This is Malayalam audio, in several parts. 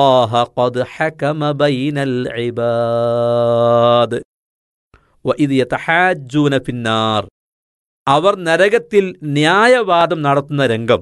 الله قد حكم بين العباد وإذ يتحاجون في النار അവർ നരകത്തിൽ ന്യായവാദം നടത്തുന്ന രംഗം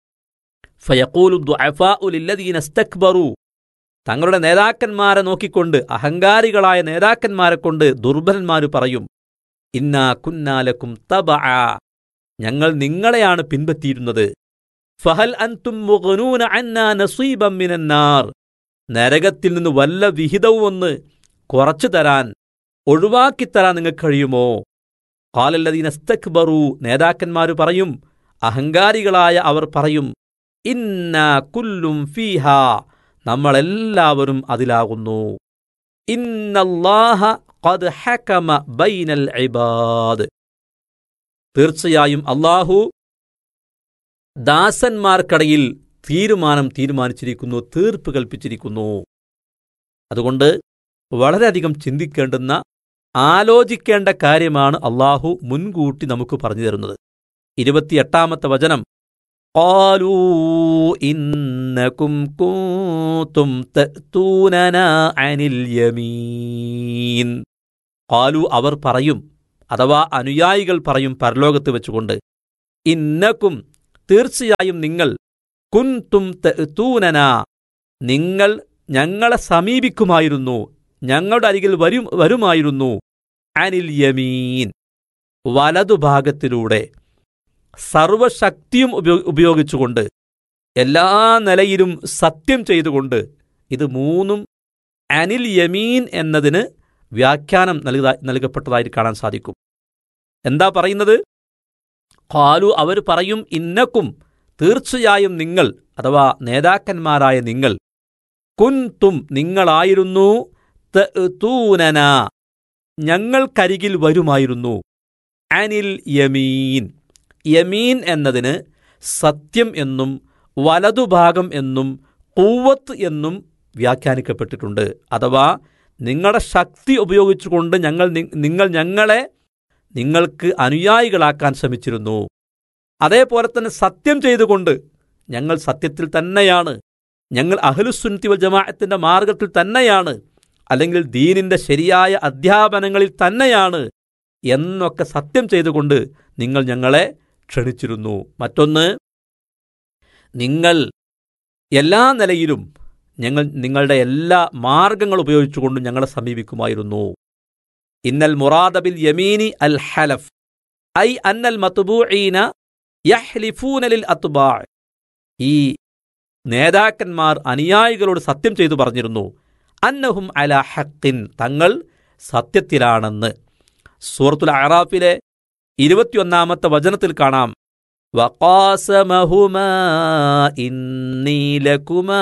ഫയഖൂലു ദുഅഫാഉ ലില്ലദീന ഇസ്തക്ബറു തങ്ങളുടെ നേതാക്കന്മാരെ നോക്കിക്കൊണ്ട് അഹങ്കാരികളായ നേതാക്കന്മാരെ കൊണ്ട് ദുർബലന്മാര് പറയും ഇന്നാ കുന്നാലക്കും തബഅ ഞങ്ങൾ നിങ്ങളെയാണ് പിൻപറ്റിയിരുന്നത് ഫഹൽ അൻതും മുഗ്നൂന അന്നാ നസീബം മിനന്നാർ നരകത്തിൽ നിന്ന് വല്ല വിഹിതവും ഒന്ന് കുറച്ചു തരാൻ ഒഴിവാക്കിത്തരാൻ നിങ്ങൾക്ക് കഴിയുമോ കാലല്ലദീന സ്തക്ബറു നേതാക്കന്മാര് പറയും അഹങ്കാരികളായ അവർ പറയും ഇന്ന കുല്ലും ഫീഹ നമ്മളെല്ലാവരും അതിലാകുന്നു ഇന്നല്ലാഹ ഖദ് ഹകമ ബൈനൽ ഇബാദ് തീർച്ചയായും അള്ളാഹു ദാസന്മാർക്കിടയിൽ തീരുമാനം തീരുമാനിച്ചിരിക്കുന്നു തീർപ്പ് കൽപ്പിച്ചിരിക്കുന്നു അതുകൊണ്ട് വളരെയധികം ചിന്തിക്കേണ്ടുന്ന ആലോചിക്കേണ്ട കാര്യമാണ് അള്ളാഹു മുൻകൂട്ടി നമുക്ക് പറഞ്ഞു തരുന്നത് ഇരുപത്തിയെട്ടാമത്തെ വചനം قالوا إنكم كنتم تأتوننا عن اليمين قالوا അവർ പറയും അഥവാ അനുയായികൾ പറയും പരലോകത്ത് വെച്ചുകൊണ്ട് ഇന്നക്കും തീർച്ചയായും നിങ്ങൾ കുൻതും തൂനന നിങ്ങൾ ഞങ്ങളെ സമീപിക്കുമായിരുന്നു ഞങ്ങളുടെ അരികിൽ വരും വരുമായിരുന്നു അനിൽ യമീൻ വലതുഭാഗത്തിലൂടെ സർവശക്തിയും ഉപയോ- ഉപയോഗിച്ചുകൊണ്ട് എല്ലാ നിലയിലും സത്യം ചെയ്തുകൊണ്ട് ഇത് മൂന്നും അനിൽ യമീൻ എന്നതിന് വ്യാഖ്യാനം നൽകുക നൽകപ്പെട്ടതായിട്ട് കാണാൻ സാധിക്കും എന്താ പറയുന്നത് ഖാലു അവർ പറയും ഇന്നക്കും തീർച്ചയായും നിങ്ങൾ അഥവാ നേതാക്കന്മാരായ നിങ്ങൾ കുൻതും നിങ്ങളായിരുന്നു തൂനന ഞങ്ങൾക്കരികിൽ വരുമായിരുന്നു അനിൽ യമീൻ യമീൻ എന്നതിന് സത്യം എന്നും വലതുഭാഗം എന്നും കൂവത്ത് എന്നും വ്യാഖ്യാനിക്കപ്പെട്ടിട്ടുണ്ട് അഥവാ നിങ്ങളുടെ ശക്തി ഉപയോഗിച്ചുകൊണ്ട് ഞങ്ങൾ നി- നിങ്ങൾ ഞങ്ങളെ നിങ്ങൾക്ക് അനുയായികളാക്കാൻ ശ്രമിച്ചിരുന്നു അതേപോലെ തന്നെ സത്യം ചെയ്തുകൊണ്ട് ഞങ്ങൾ സത്യത്തിൽ തന്നെയാണ് ഞങ്ങൾ അഹ്ലുസുന്നത്തി വൽ ജമാഅത്തിന്റെ മാർഗത്തിൽ തന്നെയാണ് അല്ലെങ്കിൽ ദീനിന്റെ ശരിയായ അധ്യാപനങ്ങളിൽ തന്നെയാണ് എന്നൊക്കെ സത്യം ചെയ്തുകൊണ്ട് നിങ്ങൾ ഞങ്ങളെ ക്ഷണിച്ചിരുന്നു മറ്റൊന്ന് നിങ്ങൾ എല്ലാ നിലയിലും ഞങ്ങൾ നിങ്ങളുടെ എല്ലാ മാർഗങ്ങൾ ഉപയോഗിച്ചുകൊണ്ടും ഞങ്ങളെ സമീപിക്കുമായിരുന്നു ഇന്നൽ മുറാദബിൽ യമീനി അൽ ഹലഫ് ഐ അന്നൽ മത്തുബൂഈന യഹ്ലിഫൂനലിൽ അത്തുബാ ഈ നേതാക്കന്മാർ അനുയായികളോട് സത്യം ചെയ്തു പറഞ്ഞിരുന്നു അന്നഹും അല ഹക്കിൻ തങ്ങൾ സത്യത്തിലാണെന്ന് സൂറത്തുൽ അറാഫിലെ ഇരുപത്തിയൊന്നാമത്തെ വചനത്തിൽ കാണാം വഖാസമഹുമാ ഇന്നി ലകുമാ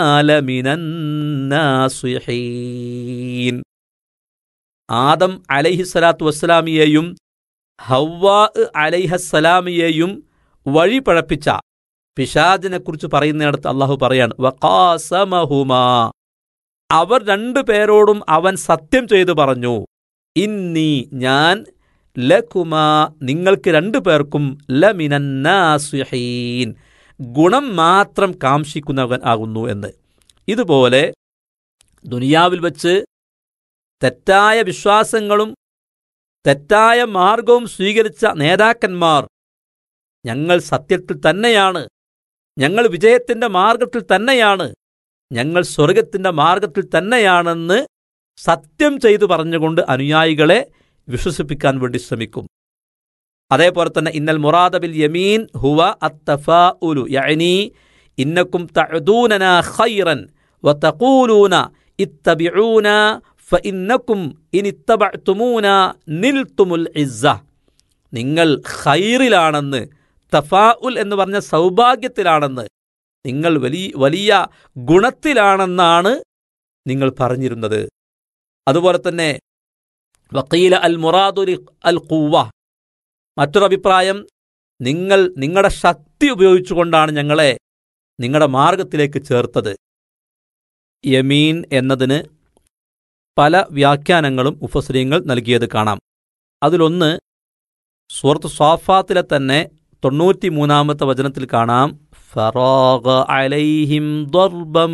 ലമിനന്നാസിഹീൻ ആദം അലൈഹിസ്സലാത്തു വസ്സലാമിയെയും ഹവ്വാ അലൈഹസ്സലാമിയെയും വഴി പഴപ്പിച്ച പിശാജിനെക്കുറിച്ച് പറയുന്നിടത്ത് അള്ളാഹു പറയാണ് വഖാസമഹുമാ അവർ രണ്ടു പേരോടും അവൻ സത്യം ചെയ്തു പറഞ്ഞു ഇന്നി ഞാൻ ലകുമാ നിങ്ങൾക്ക് രണ്ടു പേർക്കും ലമിനന്നാസിഹീൻ ഗുണം മാത്രം കാംക്ഷിക്കുന്നവൻ ആകുന്നു എന്ന് ഇതുപോലെ ദുനിയാവിൽ വച്ച് തെറ്റായ വിശ്വാസങ്ങളും തെറ്റായ മാർഗവും സ്വീകരിച്ച നേതാക്കന്മാർ ഞങ്ങൾ സത്യത്തിൽ തന്നെയാണ് ഞങ്ങൾ വിജയത്തിന്റെ മാർഗത്തിൽ തന്നെയാണ് ഞങ്ങൾ സ്വർഗത്തിന്റെ മാർഗത്തിൽ തന്നെയാണെന്ന് സത്യം ചെയ്തു പറഞ്ഞുകൊണ്ട് അനുയായികളെ വിശ്വസിപ്പിക്കാൻ വേണ്ടി ശ്രമിക്കും അതേപോലെ തന്നെ ഇന്നൽ മുറാദബിൽ യമീൻ ഹുവ അത്തഫാ ഉലു യഅനി ഇന്നക്കും തഅദൂനന ഖൈറൻ വതഖൂലൂന ഇത്തബിഊന ഫഇന്നക്കും ഇനിത്തബഅ്തുമൂന നിൽത്തുമുൽ ഇസ്സ നിങ്ങൾ ഖൈറിലാണെന്ന് തഫാഉൽ എന്ന് പറഞ്ഞ സൗഭാഗ്യത്തിലാണെന്ന് നിങ്ങൾ വലിയ വലിയ ഗുണത്തിലാണെന്നാണ് നിങ്ങൾ പറഞ്ഞിരുന്നത് അതുപോലെ തന്നെ വക്കീല അൽ മുറാദുൽ അൽ ഖുവ മറ്റൊരഭിപ്രായം നിങ്ങൾ നിങ്ങളുടെ ശക്തി ഉപയോഗിച്ചുകൊണ്ടാണ് ഞങ്ങളെ നിങ്ങളുടെ മാർഗത്തിലേക്ക് ചേർത്തത് യമീൻ എന്നതിന് പല വ്യാഖ്യാനങ്ങളും ഉഫസ്രീങ്ങൾ നൽകിയത് കാണാം അതിലൊന്ന് സൂറത്ത് സ്വാഫാത്തിലെ തന്നെ തൊണ്ണൂറ്റി മൂന്നാമത്തെ വചനത്തിൽ കാണാം فراغ عليهم ضربا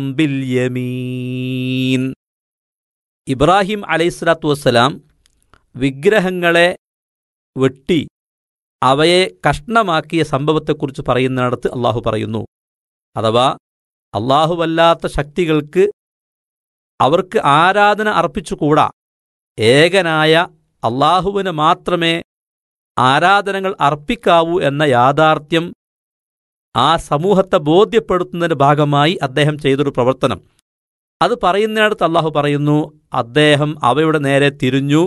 باليمين ഇബ്രാഹിം അലൈഹിസ്ലാത്തു വസ്സലാം വിഗ്രഹങ്ങളെ വെട്ടി അവയെ കഷ്ണമാക്കിയ സംഭവത്തെക്കുറിച്ച് പറയുന്നിടത്ത് അള്ളാഹു പറയുന്നു അഥവാ അള്ളാഹുവല്ലാത്ത ശക്തികൾക്ക് അവർക്ക് ആരാധന അർപ്പിച്ചുകൂടാ ഏകനായ അള്ളാഹുവിന് മാത്രമേ ആരാധനകൾ അർപ്പിക്കാവൂ എന്ന യാഥാർത്ഥ്യം ആ സമൂഹത്തെ ബോധ്യപ്പെടുത്തുന്നതിന്റെ ഭാഗമായി അദ്ദേഹം ചെയ്തൊരു പ്രവർത്തനം അത് പറയുന്നിടത്ത് അള്ളാഹു പറയുന്നു അദ്ദേഹം അവയുടെ നേരെ തിരിഞ്ഞു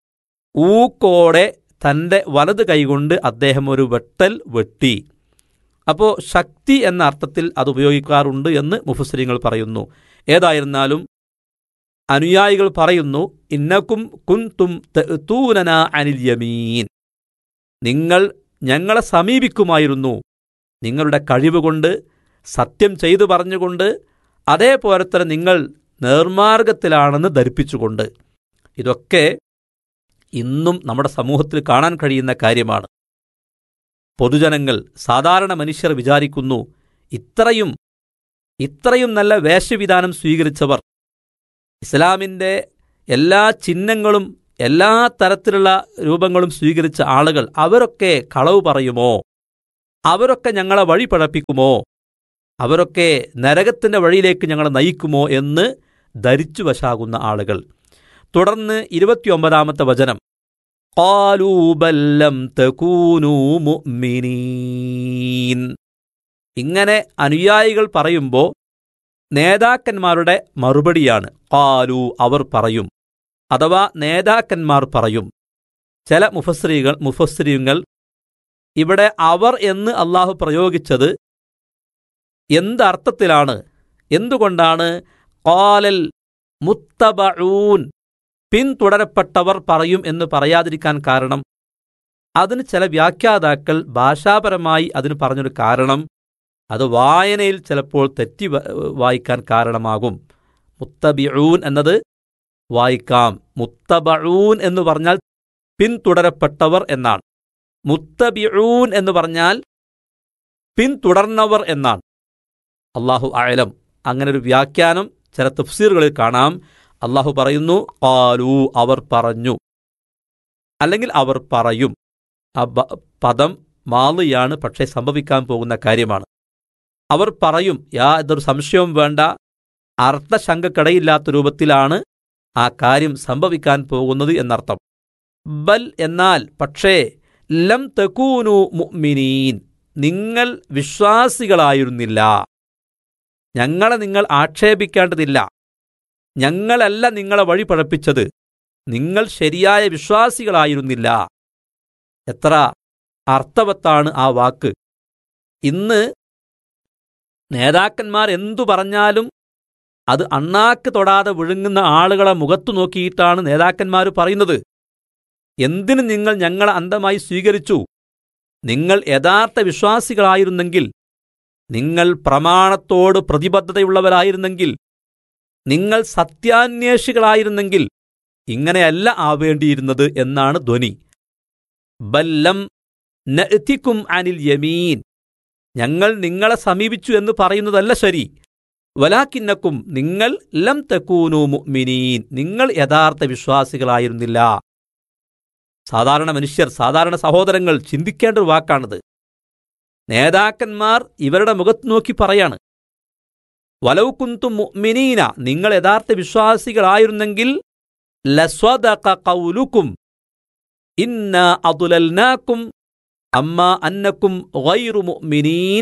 ഊക്കോടെ തൻ്റെ വലത് കൈകൊണ്ട് അദ്ദേഹം ഒരു വെട്ടൽ വെട്ടി അപ്പോൾ ശക്തി എന്ന അർത്ഥത്തിൽ അത് ഉപയോഗിക്കാറുണ്ട് എന്ന് മുഫസ്ലിങ്ങൾ പറയുന്നു ഏതായിരുന്നാലും അനുയായികൾ പറയുന്നു ഇന്നക്കും കുന്തും തൂനന അനിൽ യമീൻ നിങ്ങൾ ഞങ്ങളെ സമീപിക്കുമായിരുന്നു നിങ്ങളുടെ കഴിവുകൊണ്ട് സത്യം ചെയ്തു പറഞ്ഞുകൊണ്ട് അതേപോലെ തന്നെ നിങ്ങൾ നേർമാർഗത്തിലാണെന്ന് ധരിപ്പിച്ചുകൊണ്ട് ഇതൊക്കെ ഇന്നും നമ്മുടെ സമൂഹത്തിൽ കാണാൻ കഴിയുന്ന കാര്യമാണ് പൊതുജനങ്ങൾ സാധാരണ മനുഷ്യർ വിചാരിക്കുന്നു ഇത്രയും ഇത്രയും നല്ല വേഷവിധാനം സ്വീകരിച്ചവർ ഇസ്ലാമിൻ്റെ എല്ലാ ചിഹ്നങ്ങളും എല്ലാ തരത്തിലുള്ള രൂപങ്ങളും സ്വീകരിച്ച ആളുകൾ അവരൊക്കെ കളവ് പറയുമോ അവരൊക്കെ ഞങ്ങളെ വഴി പഴപ്പിക്കുമോ അവരൊക്കെ നരകത്തിന്റെ വഴിയിലേക്ക് ഞങ്ങളെ നയിക്കുമോ എന്ന് ധരിച്ചു വശാകുന്ന ആളുകൾ തുടർന്ന് ഇരുപത്തിയൊമ്പതാമത്തെ വചനം കാലൂബല്ലം തകൂനൂ മുഅ്മിനീൻ ഇങ്ങനെ അനുയായികൾ പറയുമ്പോൾ നേതാക്കന്മാരുടെ മറുപടിയാണ് കാലു അവർ പറയും അഥവാ നേതാക്കന്മാർ പറയും ചില മുഫസ്രീകൾ മുഫസ്രീങ്ങൾ ഇവിടെ അവർ എന്ന് അള്ളാഹു പ്രയോഗിച്ചത് എന്തർത്ഥത്തിലാണ് എന്തുകൊണ്ടാണ് കാലൽ മുത്തബഊൻ പിന്തുടരപ്പെട്ടവർ പറയും എന്ന് പറയാതിരിക്കാൻ കാരണം അതിന് ചില വ്യാഖ്യാതാക്കൾ ഭാഷാപരമായി അതിന് പറഞ്ഞൊരു കാരണം അത് വായനയിൽ ചിലപ്പോൾ തെറ്റി വായിക്കാൻ കാരണമാകും മുത്തബിഊൻ എന്നത് വായിക്കാം മുത്തബഊൻ എന്ന് പറഞ്ഞാൽ പിന്തുടരപ്പെട്ടവർ എന്നാണ് മുത്തബിഊൻ എന്ന് പറഞ്ഞാൽ പിന്തുടർന്നവർ എന്നാണ് അള്ളാഹു ആയലം അങ്ങനെ ഒരു വ്യാഖ്യാനം ചില തഫ്സീറുകളിൽ കാണാം അള്ളാഹു പറയുന്നു കാലു അവർ പറഞ്ഞു അല്ലെങ്കിൽ അവർ പറയും ആ പദം മാളിയാണ് പക്ഷേ സംഭവിക്കാൻ പോകുന്ന കാര്യമാണ് അവർ പറയും യാതൊരു സംശയവും വേണ്ട അർത്ഥശങ്കക്കടയില്ലാത്ത രൂപത്തിലാണ് ആ കാര്യം സംഭവിക്കാൻ പോകുന്നത് എന്നർത്ഥം ബൽ എന്നാൽ പക്ഷേ ലം തക്കൂനു മുഅ്മിനീൻ നിങ്ങൾ വിശ്വാസികളായിരുന്നില്ല ഞങ്ങളെ നിങ്ങൾ ആക്ഷേപിക്കേണ്ടതില്ല ഞങ്ങളല്ല നിങ്ങളെ വഴി പഴപ്പിച്ചത് നിങ്ങൾ ശരിയായ വിശ്വാസികളായിരുന്നില്ല എത്ര അർത്ഥവത്താണ് ആ വാക്ക് ഇന്ന് നേതാക്കന്മാർ എന്തു പറഞ്ഞാലും അത് അണ്ണാക്ക് തൊടാതെ വിഴുങ്ങുന്ന ആളുകളെ മുഖത്തു നോക്കിയിട്ടാണ് നേതാക്കന്മാർ പറയുന്നത് എന്തിന് നിങ്ങൾ ഞങ്ങളെ അന്ധമായി സ്വീകരിച്ചു നിങ്ങൾ യഥാർത്ഥ വിശ്വാസികളായിരുന്നെങ്കിൽ നിങ്ങൾ പ്രമാണത്തോട് പ്രതിബദ്ധതയുള്ളവരായിരുന്നെങ്കിൽ നിങ്ങൾ സത്യാന്വേഷികളായിരുന്നെങ്കിൽ ഇങ്ങനെയല്ല ആവേണ്ടിയിരുന്നത് എന്നാണ് ധ്വനി ബല്ലം നഅ്തിക്കും അനിൽ യമീൻ ഞങ്ങൾ നിങ്ങളെ സമീപിച്ചു എന്ന് പറയുന്നതല്ല ശരി വലാക്കിന്നക്കും നിങ്ങൾ ലം തക്കൂനു മുഅ്മിനീൻ നിങ്ങൾ യഥാർത്ഥ വിശ്വാസികളായിരുന്നില്ല സാധാരണ മനുഷ്യർ സാധാരണ സഹോദരങ്ങൾ ചിന്തിക്കേണ്ട ഒരു വാക്കാണിത് നേതാക്കന്മാർ ഇവരുടെ മുഖത്ത് നോക്കി പറയാണ് വലവ് കുന്തും മുഅ്മിനീന നിങ്ങൾ യഥാർത്ഥ വിശ്വാസികളായിരുന്നെങ്കിൽ ലസ്വദഖ ഖൗലുക്കും ഇന്ന അദുലൽനാക്കും അമ്മ അന്നക്കും ഗൈറു മുഅ്മിനീൻ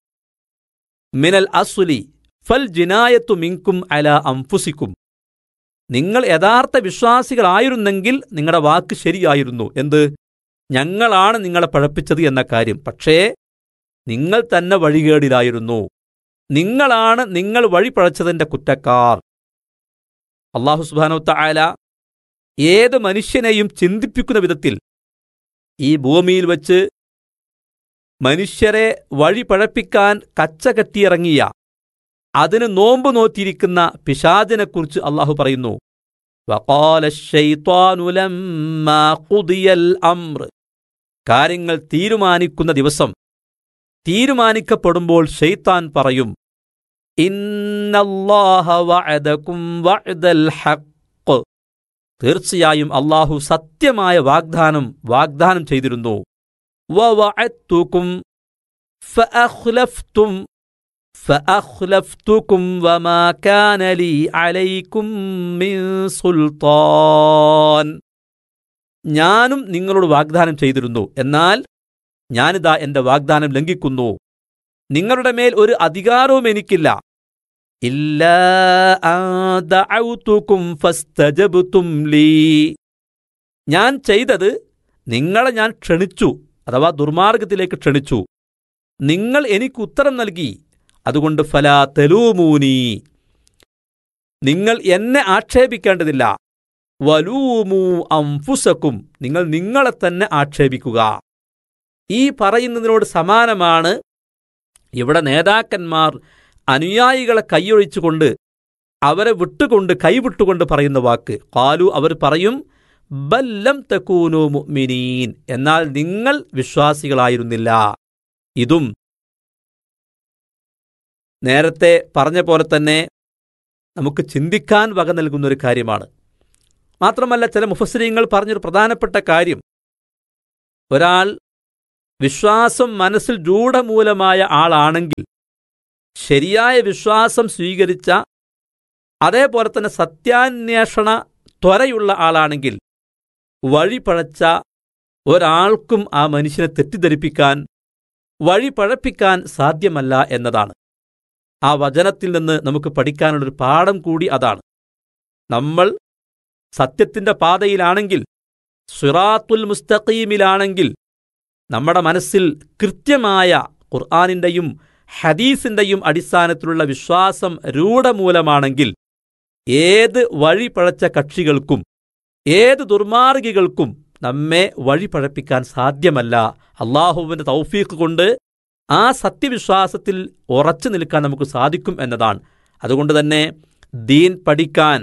മിനൽ അസ്ലി ഫൽ ജിനായത്തു മിങ്കും അല അംഫുസിക്കും നിങ്ങൾ യഥാർത്ഥ വിശ്വാസികളായിരുന്നെങ്കിൽ നിങ്ങളുടെ വാക്ക് ശരിയായിരുന്നു എന്ത് ഞങ്ങളാണ് നിങ്ങളെ പഴപ്പിച്ചത് എന്ന കാര്യം പക്ഷേ നിങ്ങൾ തന്നെ വഴികേടിലായിരുന്നു നിങ്ങളാണ് നിങ്ങൾ വഴി പഴച്ചതിന്റെ കുറ്റക്കാർ അള്ളാഹു സുബാനോ തായാല ഏത് മനുഷ്യനെയും ചിന്തിപ്പിക്കുന്ന വിധത്തിൽ ഈ ഭൂമിയിൽ വച്ച് മനുഷ്യരെ വഴി പഴപ്പിക്കാൻ കച്ച കെട്ടിയിറങ്ങിയ അതിന് നോമ്പ് നോറ്റിരിക്കുന്ന പിശാദിനെക്കുറിച്ച് അള്ളാഹു പറയുന്നു കാര്യങ്ങൾ തീരുമാനിക്കുന്ന ദിവസം തീരുമാനിക്കപ്പെടുമ്പോൾ ഷെയ്ത്താൻ പറയും ഇന്നല്ലാഹ വഅദകും വഅദൽ ഹഖ് തീർച്ചയായും അള്ളാഹു സത്യമായ വാഗ്ദാനം വാഗ്ദാനം ചെയ്തിരുന്നു വവഅദ്തുകും ഫഅഖ്ലഫ്തും ഫഅഖ്ലഫ്തുകും വമാ കാന ലീ അലൈക്കും മിൻ സുൽത്താൻ ഞാനും നിങ്ങളോട് വാഗ്ദാനം ചെയ്തിരുന്നു എന്നാൽ ഞാനിതാ എന്റെ വാഗ്ദാനം ലംഘിക്കുന്നു നിങ്ങളുടെ മേൽ ഒരു അധികാരവും എനിക്കില്ല ഇല്ലാ അൻ ദഅൗതുകും ഫസ്തജബ്തും ലീ ഞാൻ ചെയ്തത് നിങ്ങളെ ഞാൻ ക്ഷണിച്ചു അഥവാ ദുർമാർഗത്തിലേക്ക് ക്ഷണിച്ചു നിങ്ങൾ എനിക്ക് ഉത്തരം നൽകി അതുകൊണ്ട് ഫലാ തെലൂമൂനി നിങ്ങൾ എന്നെ ആക്ഷേപിക്കേണ്ടതില്ല വലൂമൂ അംഫുസക്കും നിങ്ങൾ നിങ്ങളെ തന്നെ ആക്ഷേപിക്കുക ഈ പറയുന്നതിനോട് സമാനമാണ് ഇവിടെ നേതാക്കന്മാർ അനുയായികളെ കൈയൊഴിച്ചുകൊണ്ട് അവരെ വിട്ടുകൊണ്ട് കൈവിട്ടുകൊണ്ട് പറയുന്ന വാക്ക് കാലു അവർ പറയും ബല്ലം തക്കൂനു മുഅ്മിനീൻ എന്നാൽ നിങ്ങൾ വിശ്വാസികളായിരുന്നില്ല ഇതും നേരത്തെ പറഞ്ഞ പോലെ തന്നെ നമുക്ക് ചിന്തിക്കാൻ വക നൽകുന്ന ഒരു കാര്യമാണ് മാത്രമല്ല ചില മുഫസ്രീങ്ങൾ പറഞ്ഞൊരു പ്രധാനപ്പെട്ട കാര്യം ഒരാൾ വിശ്വാസം മനസ്സിൽ രൂഢമൂലമായ ആളാണെങ്കിൽ ശരിയായ വിശ്വാസം സ്വീകരിച്ച അതേപോലെ തന്നെ സത്യാന്വേഷണ ത്വരയുള്ള ആളാണെങ്കിൽ വഴി പഴച്ച ഒരാൾക്കും ആ മനുഷ്യനെ തെറ്റിദ്ധരിപ്പിക്കാൻ വഴി പഴപ്പിക്കാൻ സാധ്യമല്ല എന്നതാണ് ആ വചനത്തിൽ നിന്ന് നമുക്ക് പഠിക്കാനുള്ളൊരു പാഠം കൂടി അതാണ് നമ്മൾ സത്യത്തിന്റെ പാതയിലാണെങ്കിൽ സിറാത്തുൽ മുസ്തഖീമിലാണെങ്കിൽ നമ്മുടെ മനസ്സിൽ കൃത്യമായ ഖുർആാനിന്റെയും ഹദീസിന്റെയും അടിസ്ഥാനത്തിലുള്ള വിശ്വാസം രൂഢമൂലമാണെങ്കിൽ ഏത് വഴി പഴച്ച കക്ഷികൾക്കും ഏത് ദുർമാർഗികൾക്കും നമ്മെ വഴി പഴപ്പിക്കാൻ സാധ്യമല്ല അള്ളാഹുവിന്റെ തൗഫീഖ് കൊണ്ട് ആ സത്യവിശ്വാസത്തിൽ ഉറച്ചു നിൽക്കാൻ നമുക്ക് സാധിക്കും എന്നതാണ് അതുകൊണ്ട് തന്നെ ദീൻ പഠിക്കാൻ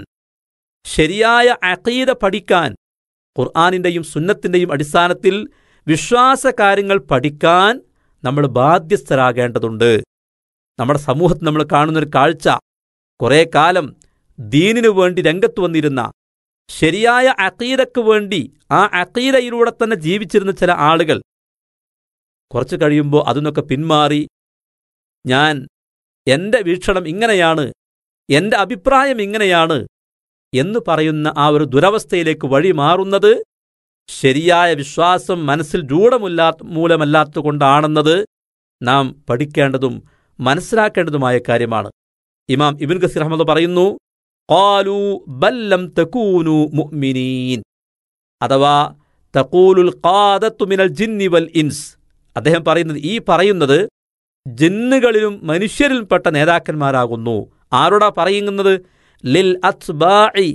ശരിയായ അഖീദ പഠിക്കാൻ ഖുർആാനിന്റെയും സുന്നത്തിന്റെയും അടിസ്ഥാനത്തിൽ വിശ്വാസകാര്യങ്ങൾ പഠിക്കാൻ നമ്മൾ ബാധ്യസ്ഥരാകേണ്ടതുണ്ട് നമ്മുടെ സമൂഹത്തിൽ നമ്മൾ കാണുന്നൊരു കാഴ്ച കുറേ കാലം ദീനിനു വേണ്ടി രംഗത്ത് വന്നിരുന്ന ശരിയായ അക്കീദക്ക് വേണ്ടി ആ അക്കീദയിലൂടെ തന്നെ ജീവിച്ചിരുന്ന ചില ആളുകൾ കുറച്ചു കഴിയുമ്പോൾ അതിനൊക്കെ പിന്മാറി ഞാൻ എന്റെ വീക്ഷണം ഇങ്ങനെയാണ് എന്റെ അഭിപ്രായം ഇങ്ങനെയാണ് എന്ന് പറയുന്ന ആ ഒരു ദുരവസ്ഥയിലേക്ക് വഴി മാറുന്നത് ശരിയായ വിശ്വാസം മനസ്സിൽ രൂഢമില്ലാ മൂലമല്ലാത്തുകൊണ്ടാണെന്നത് നാം പഠിക്കേണ്ടതും മനസ്സിലാക്കേണ്ടതുമായ കാര്യമാണ് ഇമാം ഇബിൻ ഗസീർ അഹമ്മദ് പറയുന്നു ഖാലു ബല്ലം തകൂനു മുഅ്മിനീൻ അഥവാ തഖൂലുൽ ഖാദത്തു മിനൽ ജിന്നി വൽ ഇൻസ് അദ്ദേഹം പറയുന്നത് ഈ പറയുന്നത് ജിന്നുകളിലും മനുഷ്യരിൽപ്പെട്ട നേതാക്കന്മാരാകുന്നു ആരോടാ പറയുന്നത് ലിൽ അത്ബാഇ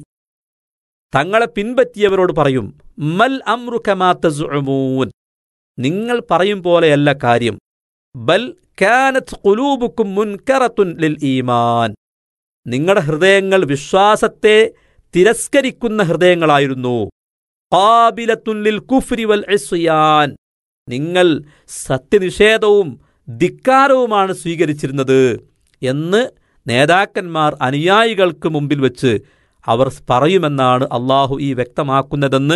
തങ്ങളെ പിൻപറ്റിയവരോട് പറയും മൽ അമ്രു കമാ തസ്ഉമൂൻ നിങ്ങൾ പറയും പോലെയല്ല കാര്യം ബൽ കാനത്ത് ഖുലൂബുക്കും മുൻകറത്തുൻ ലിൽ ഈമാൻ നിങ്ങളുടെ ഹൃദയങ്ങൾ വിശ്വാസത്തെ തിരസ്കരിക്കുന്ന ഹൃദയങ്ങളായിരുന്നു ഖാബിലത്തുൻ ലിൽ കുഫ്രി വൽ ഇസ്യാൻ നിങ്ങൾ സത്യനിഷേധവും ധിക്കാരവുമാണ് സ്വീകരിച്ചിരുന്നത് എന്ന് നേതാക്കന്മാർ അനുയായികൾക്ക് മുമ്പിൽ വെച്ച് അവർ പറയുമെന്നാണ് അള്ളാഹു ഈ വ്യക്തമാക്കുന്നതെന്ന്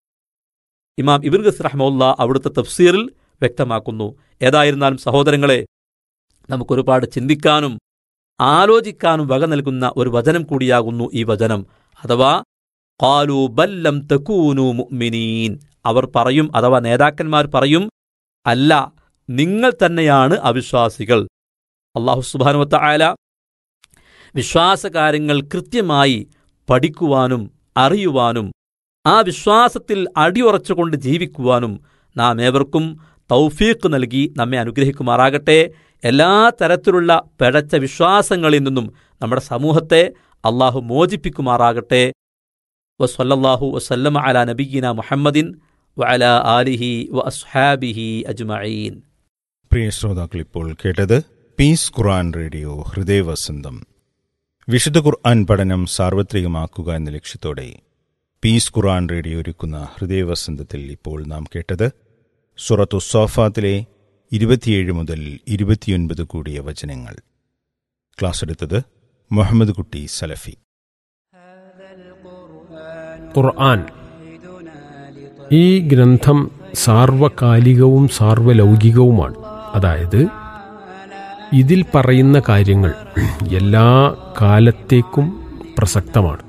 ഇമാം ഇബിൻ ഗസ് റഹ്മുല്ല അവിടുത്തെ തഫ്സീറിൽ വ്യക്തമാക്കുന്നു ഏതായിരുന്നാലും സഹോദരങ്ങളെ നമുക്കൊരുപാട് ചിന്തിക്കാനും ആലോചിക്കാനും വക നൽകുന്ന ഒരു വചനം കൂടിയാകുന്നു ഈ വചനം അഥവാ കാലു ബല്ലം തക്കൂനു മുഅ്മിനീൻ അവർ പറയും അഥവാ നേതാക്കന്മാർ പറയും അല്ല നിങ്ങൾ തന്നെയാണ് അവിശ്വാസികൾ അള്ളാഹു സുബാനുവത്ത ആല വിശ്വാസകാര്യങ്ങൾ കൃത്യമായി പഠിക്കുവാനും അറിയുവാനും ആ വിശ്വാസത്തിൽ അടിയുറച്ചുകൊണ്ട് ജീവിക്കുവാനും നാം ഏവർക്കും തൗഫീഖ് നൽകി നമ്മെ അനുഗ്രഹിക്കുമാറാകട്ടെ എല്ലാ തരത്തിലുള്ള പിഴച്ച വിശ്വാസങ്ങളിൽ നിന്നും നമ്മുടെ സമൂഹത്തെ അള്ളാഹു മോചിപ്പിക്കുമാറാകട്ടെ വസ്വല്ലാഹു വസല്ലമ അല നബീന മുഹമ്മദിൻ വഅല ആലിഹി വ അസ്ഹാബിഹി അജ്മഈൻ പ്രിയ ശ്രോതാക്കൾ ഇപ്പോൾ കേട്ടത് പീസ് ഖുർആൻ റേഡിയോ ഹൃദയവസന്തം വിശുദ്ധ ഖുർആൻ പഠനം സാർവത്രികമാക്കുക എന്ന ലക്ഷ്യത്തോടെ പീസ് ഖുർആൻ റേഡിയോ ഒരുക്കുന്ന ഹൃദയവസന്തത്തിൽ ഇപ്പോൾ നാം കേട്ടത് സുറത്തു സോഫാത്തിലെ ഇരുപത്തിയേഴ് മുതൽ ഇരുപത്തിയൊൻപത് കൂടിയ വചനങ്ങൾ ക്ലാസ് എടുത്തത് മുഹമ്മദ് കുട്ടി സലഫി ഖുർആൻ ഈ ഗ്രന്ഥം സാർവകാലികവും സാർവലൗകികവുമാണ് അതായത് ഇതിൽ പറയുന്ന കാര്യങ്ങൾ എല്ലാ കാലത്തേക്കും പ്രസക്തമാണ്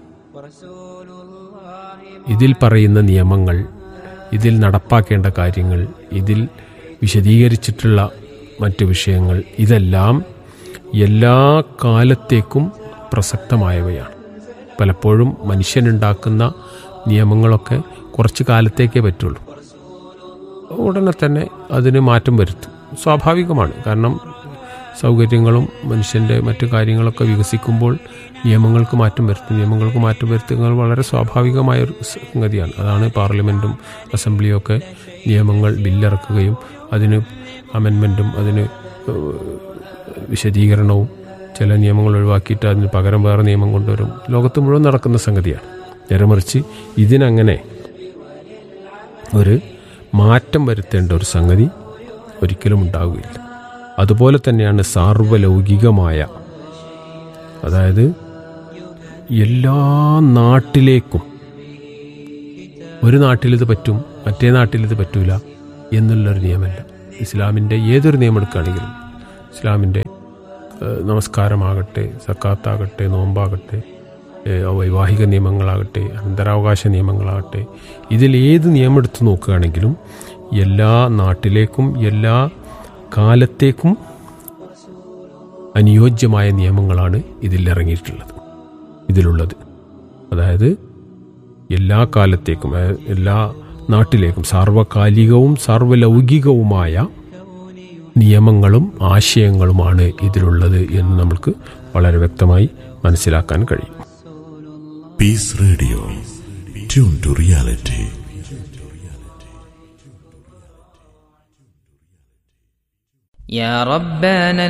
ഇതിൽ പറയുന്ന നിയമങ്ങൾ ഇതിൽ നടപ്പാക്കേണ്ട കാര്യങ്ങൾ ഇതിൽ വിശദീകരിച്ചിട്ടുള്ള മറ്റു വിഷയങ്ങൾ ഇതെല്ലാം എല്ലാ കാലത്തേക്കും പ്രസക്തമായവയാണ് പലപ്പോഴും മനുഷ്യനുണ്ടാക്കുന്ന നിയമങ്ങളൊക്കെ കുറച്ച് കാലത്തേക്കേ പറ്റുള്ളൂ ഉടനെ തന്നെ അതിന് മാറ്റം വരുത്തും സ്വാഭാവികമാണ് കാരണം സൗകര്യങ്ങളും മനുഷ്യൻ്റെ മറ്റു കാര്യങ്ങളൊക്കെ വികസിക്കുമ്പോൾ നിയമങ്ങൾക്ക് മാറ്റം വരുത്തും നിയമങ്ങൾക്ക് മാറ്റം വരുത്തുന്നത് വളരെ സ്വാഭാവികമായ ഒരു സംഗതിയാണ് അതാണ് പാർലമെൻറ്റും അസംബ്ലിയും ഒക്കെ നിയമങ്ങൾ ബില്ലിറക്കുകയും അതിന് അമെൻമെൻറ്റും അതിന് ഏഹ്, വിശദീകരണവും ചില നിയമങ്ങൾ ഒഴിവാക്കിയിട്ട് അതിന് പകരം വേറെ നിയമം കൊണ്ടുവരും ലോകത്ത് മുഴുവൻ നടക്കുന്ന സംഗതിയാണ് നേരെ മറിച്ച് ഇതിനങ്ങനെ ഒരു മാറ്റം വരുത്തേണ്ട ഒരു സംഗതി ഒരിക്കലും ഉണ്ടാവുകയില്ല അതുപോലെ തന്നെയാണ് സാർവലൗകികമായ അതായത് എല്ലാ നാട്ടിലേക്കും ഒരു നാട്ടിലിത് പറ്റും മറ്റേ നാട്ടിലിത് പറ്റൂല എന്നുള്ളൊരു നിയമമല്ല ഇസ്ലാമിൻ്റെ ഏതൊരു നിയമം എടുക്കുകയാണെങ്കിലും ഇസ്ലാമിൻ്റെ ഏഹ്, നമസ്കാരമാകട്ടെ സക്കാത്താകട്ടെ നോമ്പാകട്ടെ ഏഹ്, വൈവാഹിക നിയമങ്ങളാകട്ടെ അനന്തരാവകാശ നിയമങ്ങളാകട്ടെ ഇതിൽ ഏത് നിയമം എടുത്ത് നോക്കുകയാണെങ്കിലും എല്ലാ നാട്ടിലേക്കും എല്ലാ കാലത്തേക്കും അനുയോജ്യമായ നിയമങ്ങളാണ് ഇതിൽ ഇറങ്ങിയിട്ടുള്ളത് ഇതിലുള്ളത് അതായത് എല്ലാ കാലത്തേക്കും അതായത് എല്ലാ നാട്ടിലേക്കും സാർവകാലികവും സാർവലൗകികവുമായ നിയമങ്ങളും ആശയങ്ങളുമാണ് ഇതിലുള്ളത് എന്ന് നമുക്ക് വളരെ വ്യക്തമായി മനസ്സിലാക്കാൻ കഴിയും Peace Radio. Tune to reality. يا ربنا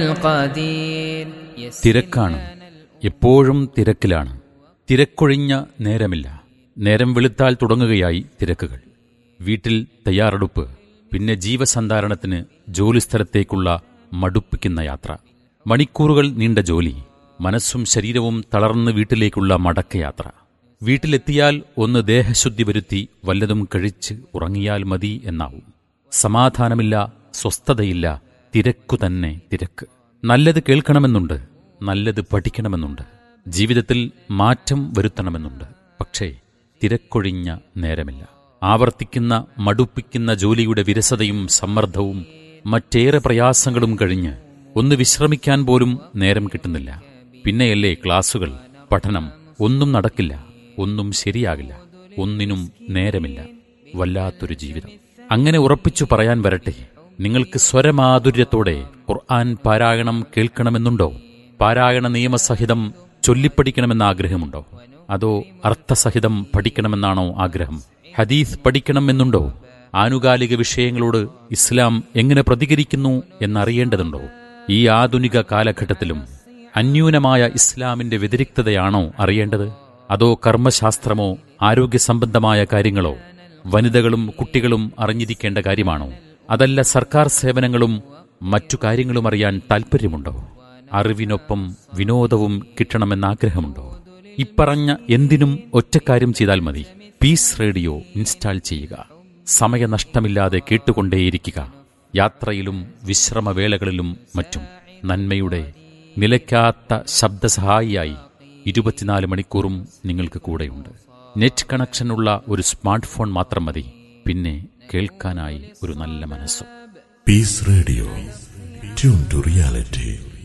القدير തിരക്കാണ് എപ്പോഴും തിരക്കിലാണ് തിരക്കൊഴിഞ്ഞ നേരമില്ല നേരം വെളുത്താൽ തുടങ്ങുകയായി തിരക്കുകൾ വീട്ടിൽ തയ്യാറെടുപ്പ് പിന്നെ ജീവസന്ധാരണത്തിന് ജോലിസ്ഥലത്തേക്കുള്ള മടുപ്പിക്കുന്ന യാത്ര മണിക്കൂറുകൾ നീണ്ട ജോലി മനസ്സും ശരീരവും തളർന്ന് വീട്ടിലേക്കുള്ള മടക്കയാത്ര വീട്ടിലെത്തിയാൽ ഒന്ന് ദേഹശുദ്ധി വരുത്തി വല്ലതും കഴിച്ച് ഉറങ്ങിയാൽ മതി എന്നാവും സമാധാനമില്ല സ്വസ്ഥതയില്ല തിരക്കു തന്നെ തിരക്ക് നല്ലത് കേൾക്കണമെന്നുണ്ട് നല്ലത് പഠിക്കണമെന്നുണ്ട് ജീവിതത്തിൽ മാറ്റം വരുത്തണമെന്നുണ്ട് പക്ഷേ തിരക്കൊഴിഞ്ഞ നേരമില്ല ആവർത്തിക്കുന്ന മടുപ്പിക്കുന്ന ജോലിയുടെ വിരസതയും സമ്മർദ്ദവും മറ്റേറെ പ്രയാസങ്ങളും കഴിഞ്ഞ് ഒന്ന് വിശ്രമിക്കാൻ പോലും നേരം കിട്ടുന്നില്ല പിന്നെയല്ലേ ക്ലാസുകൾ പഠനം ഒന്നും നടക്കില്ല ഒന്നും ശരിയാകില്ല ഒന്നിനും നേരമില്ല വല്ലാത്തൊരു ജീവിതം അങ്ങനെ ഉറപ്പിച്ചു പറയാൻ വരട്ടെ നിങ്ങൾക്ക് സ്വരമാധുര്യത്തോടെ ഖുർആൻ പാരായണം കേൾക്കണമെന്നുണ്ടോ പാരായണ നിയമസഹിതം ചൊല്ലിപ്പഠിക്കണമെന്ന ആഗ്രഹമുണ്ടോ അതോ അർത്ഥസഹിതം പഠിക്കണമെന്നാണോ ആഗ്രഹം ഹദീസ് പഠിക്കണമെന്നുണ്ടോ ആനുകാലിക വിഷയങ്ങളോട് ഇസ്ലാം എങ്ങനെ പ്രതികരിക്കുന്നു എന്നറിയേണ്ടതുണ്ടോ ഈ ആധുനിക കാലഘട്ടത്തിലും അന്യൂനമായ ഇസ്ലാമിന്റെ വ്യതിരിക്തതയാണോ അറിയേണ്ടത് അതോ കർമ്മശാസ്ത്രമോ ആരോഗ്യ സംബന്ധമായ കാര്യങ്ങളോ വനിതകളും കുട്ടികളും അറിഞ്ഞിരിക്കേണ്ട കാര്യമാണോ അതല്ല സർക്കാർ സേവനങ്ങളും മറ്റു കാര്യങ്ങളും അറിയാൻ താൽപ്പര്യമുണ്ടോ അറിവിനൊപ്പം വിനോദവും കിട്ടണമെന്ന ആഗ്രഹമുണ്ടോ ഇപ്പറഞ്ഞ എന്തിനും ഒറ്റക്കാര്യം ചെയ്താൽ മതി പീസ് റേഡിയോ ഇൻസ്റ്റാൾ ചെയ്യുക സമയനഷ്ടമില്ലാതെ കേട്ടുകൊണ്ടേയിരിക്കുക യാത്രയിലും വിശ്രമവേളകളിലും മറ്റും നന്മയുടെ നിലയ്ക്കാത്ത ശബ്ദസഹായിയായി ഇരുപത്തിനാല് മണിക്കൂറും നിങ്ങൾക്ക് കൂടെയുണ്ട് നെറ്റ് കണക്ഷനുള്ള ഒരു സ്മാർട്ട് ഫോൺ മാത്രം മതി പിന്നെ കേൾക്കാനായി ഒരു നല്ല മനസ്സും Peace Radio. Tune to reality.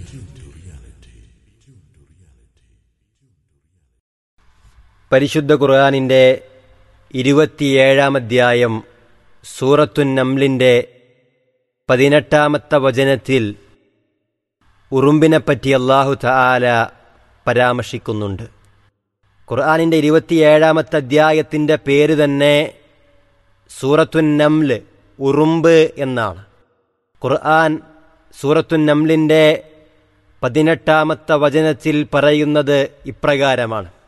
പരിശുദ്ധ ഖുർആാനിൻ്റെ ഇരുപത്തിയേഴാം അധ്യായം സൂറത്തുൻ നംലിൻ്റെ പതിനെട്ടാമത്തെ വചനത്തിൽ ഉറുമ്പിനെപ്പറ്റി അള്ളാഹു തആല പരാമർശിക്കുന്നുണ്ട് ഖുർആാനിൻ്റെ ഇരുപത്തിയേഴാമത്തെ അധ്യായത്തിൻ്റെ പേര് തന്നെ സൂറത്തുൻ നംല് ഉറുമ്പ് എന്നാണ് ഖുർആൻ സൂറത്തുൻ നംലിൻ്റെ പതിനെട്ടാമത്തെ വചനത്തിൽ പറയുന്നത് ഇപ്രകാരമാണ്